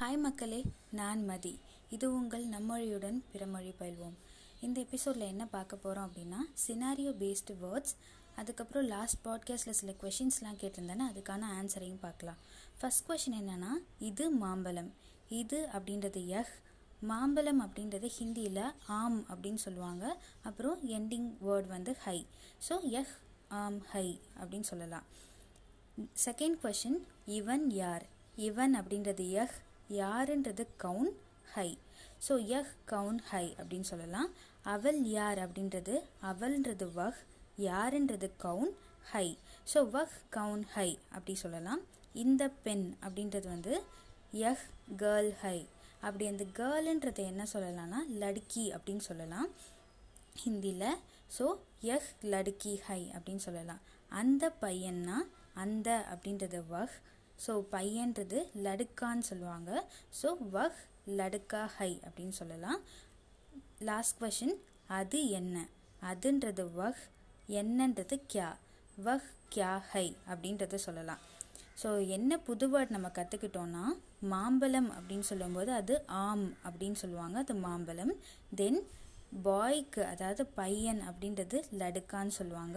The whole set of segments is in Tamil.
ஹாய் மக்களே நான் மதி இது உங்கள் நம்மொழியுடன் பிறமொழி பயில்வோம் இந்த எபிசோடில் என்ன பார்க்க போகிறோம் அப்படின்னா சினாரியோ பேஸ்டு வேர்ட்ஸ் அதுக்கப்புறம் லாஸ்ட் பாட்காஸ்ட்டில் சில கொஷின்ஸ்லாம் கேட்டிருந்தேன்னா அதுக்கான ஆன்சரையும் பார்க்கலாம் ஃபர்ஸ்ட் கொஷின் என்னென்னா இது மாம்பழம் இது அப்படின்றது யஹ் மாம்பழம் அப்படின்றது ஹிந்தியில் ஆம் அப்படின்னு சொல்லுவாங்க அப்புறம் எண்டிங் வேர்ட் வந்து ஹை ஸோ யஹ் ஆம் ஹை அப்படின்னு சொல்லலாம் செகண்ட் கொஷின் இவன் யார் இவன் அப்படின்றது யஹ் யாருன்றது கவுன் ஹை ஸோ யஹ் கவுன் ஹை அப்படின்னு சொல்லலாம் அவள் யார் அப்படின்றது அவள்ன்றது வஹ் யாருன்றது கவுன் ஹை ஸோ வஹ் கவுன் ஹை அப்படி சொல்லலாம் இந்த பெண் அப்படின்றது வந்து யஹ் கேர்ள் ஹை அப்படி அந்த கேர்ள்ன்றது என்ன சொல்லலாம்னா லடுக்கி அப்படின்னு சொல்லலாம் ஹிந்தியில் ஸோ யஹ் லடுக்கி ஹை அப்படின்னு சொல்லலாம் அந்த பையன்னா அந்த அப்படின்றது வஹ் ஸோ பையன்றது லடுக்கான்னு சொல்லுவாங்க ஸோ வஹ் லடுக்கா ஹை அப்படின்னு சொல்லலாம் லாஸ்ட் கொஷின் அது என்ன அதுன்றது வஹ் என்னன்றது கியா வஹ் கியா ஹை அப்படின்றத சொல்லலாம் ஸோ என்ன புது வேர்ட் நம்ம கற்றுக்கிட்டோன்னா மாம்பழம் அப்படின்னு சொல்லும்போது அது ஆம் அப்படின்னு சொல்லுவாங்க அது மாம்பழம் தென் பாய்க்கு அதாவது பையன் அப்படின்றது லடுக்கான்னு சொல்லுவாங்க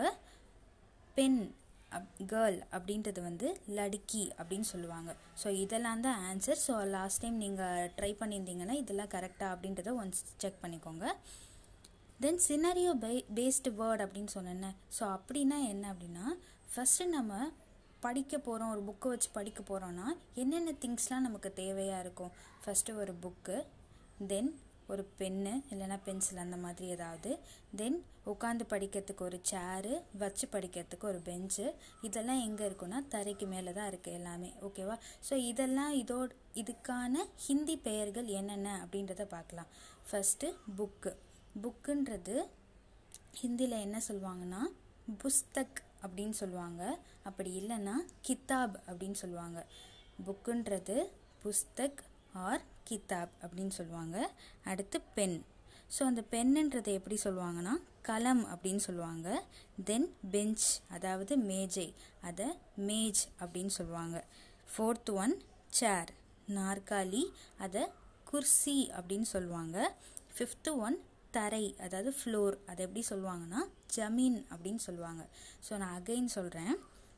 பெண் அப் கேர்ள் அப்படின்றது வந்து லடுக்கி அப்படின்னு சொல்லுவாங்க ஸோ இதெல்லாம் தான் ஆன்சர் ஸோ லாஸ்ட் டைம் நீங்கள் ட்ரை பண்ணியிருந்தீங்கன்னா இதெல்லாம் கரெக்டாக அப்படின்றத ஒன்ஸ் செக் பண்ணிக்கோங்க தென் சினரியோ பே பேஸ்டு வேர்ட் அப்படின்னு சொன்னேன் ஸோ அப்படின்னா என்ன அப்படின்னா ஃபஸ்ட்டு நம்ம படிக்க போகிறோம் ஒரு புக்கை வச்சு படிக்க போகிறோன்னா என்னென்ன திங்ஸ்லாம் நமக்கு தேவையாக இருக்கும் ஃபஸ்ட்டு ஒரு புக்கு தென் ஒரு பென்னு இல்லைனா பென்சில் அந்த மாதிரி ஏதாவது தென் உட்காந்து படிக்கிறதுக்கு ஒரு சேரு வச்சு படிக்கிறதுக்கு ஒரு பெஞ்சு இதெல்லாம் எங்கே இருக்குன்னா தரைக்கு மேலே தான் இருக்குது எல்லாமே ஓகேவா ஸோ இதெல்லாம் இதோட இதுக்கான ஹிந்தி பெயர்கள் என்னென்ன அப்படின்றத பார்க்கலாம் ஃபஸ்ட்டு புக்கு புக்குன்றது ஹிந்தியில் என்ன சொல்லுவாங்கன்னா புஸ்தக் அப்படின்னு சொல்லுவாங்க அப்படி இல்லைன்னா கித்தாப் அப்படின்னு சொல்லுவாங்க புக்குன்றது புஸ்தக் ஆர் கித்தாப் அப்படின்னு சொல்லுவாங்க அடுத்து பென் ஸோ அந்த பென்னுன்றதை எப்படி சொல்லுவாங்கன்னா களம் அப்படின்னு சொல்லுவாங்க தென் பெஞ்ச் அதாவது மேஜை அதை மேஜ் அப்படின்னு சொல்லுவாங்க ஃபோர்த் ஒன் சேர் நாற்காலி அதை குர்சி அப்படின்னு சொல்லுவாங்க ஃபிஃப்த்து ஒன் தரை அதாவது ஃப்ளோர் அதை எப்படி சொல்லுவாங்கன்னா ஜமீன் அப்படின்னு சொல்லுவாங்க ஸோ நான் அகைன் சொல்கிறேன்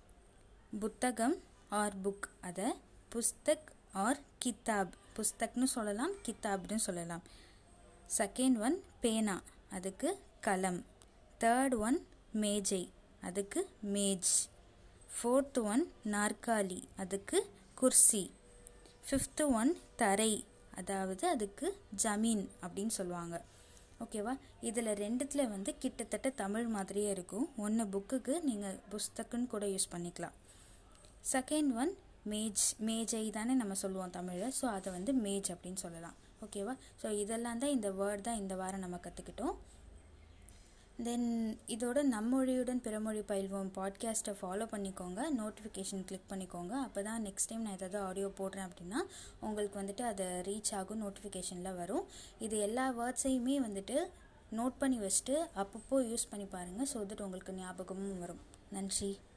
புத்தகம் ஆர் புக் அதை புஸ்தக் ஆர் கித்தாப் புஸ்தக்னு சொல்லலாம் கித்தாப்னு சொல்லலாம் செகண்ட் ஒன் பேனா அதுக்கு கலம் தேர்ட் ஒன் மேஜை அதுக்கு மேஜ் ஃபோர்த் ஒன் நாற்காலி அதுக்கு குர்சி ஃபிஃப்த்து ஒன் தரை அதாவது அதுக்கு ஜமீன் அப்படின்னு சொல்லுவாங்க ஓகேவா இதில் ரெண்டுத்தில் வந்து கிட்டத்தட்ட தமிழ் மாதிரியே இருக்கும் ஒன்று புக்குக்கு நீங்கள் புஸ்தக்குன்னு கூட யூஸ் பண்ணிக்கலாம் செகண்ட் ஒன் மேஜ் மேஜை தானே நம்ம சொல்லுவோம் தமிழில் ஸோ அதை வந்து மேஜ் அப்படின்னு சொல்லலாம் ஓகேவா ஸோ இதெல்லாம் தான் இந்த வேர்ட் தான் இந்த வாரம் நம்ம கற்றுக்கிட்டோம் தென் இதோட நம்மொழியுடன் பிறமொழி பயில்வோம் பாட்காஸ்ட்டை ஃபாலோ பண்ணிக்கோங்க நோட்டிஃபிகேஷன் கிளிக் பண்ணிக்கோங்க அப்போ தான் நெக்ஸ்ட் டைம் நான் ஏதாவது ஆடியோ போடுறேன் அப்படின்னா உங்களுக்கு வந்துட்டு அதை ரீச் ஆகும் நோட்டிஃபிகேஷனில் வரும் இது எல்லா வேர்ட்ஸையுமே வந்துட்டு நோட் பண்ணி வச்சுட்டு அப்பப்போ யூஸ் பண்ணி பாருங்கள் ஸோ தட் உங்களுக்கு ஞாபகமும் வரும் நன்றி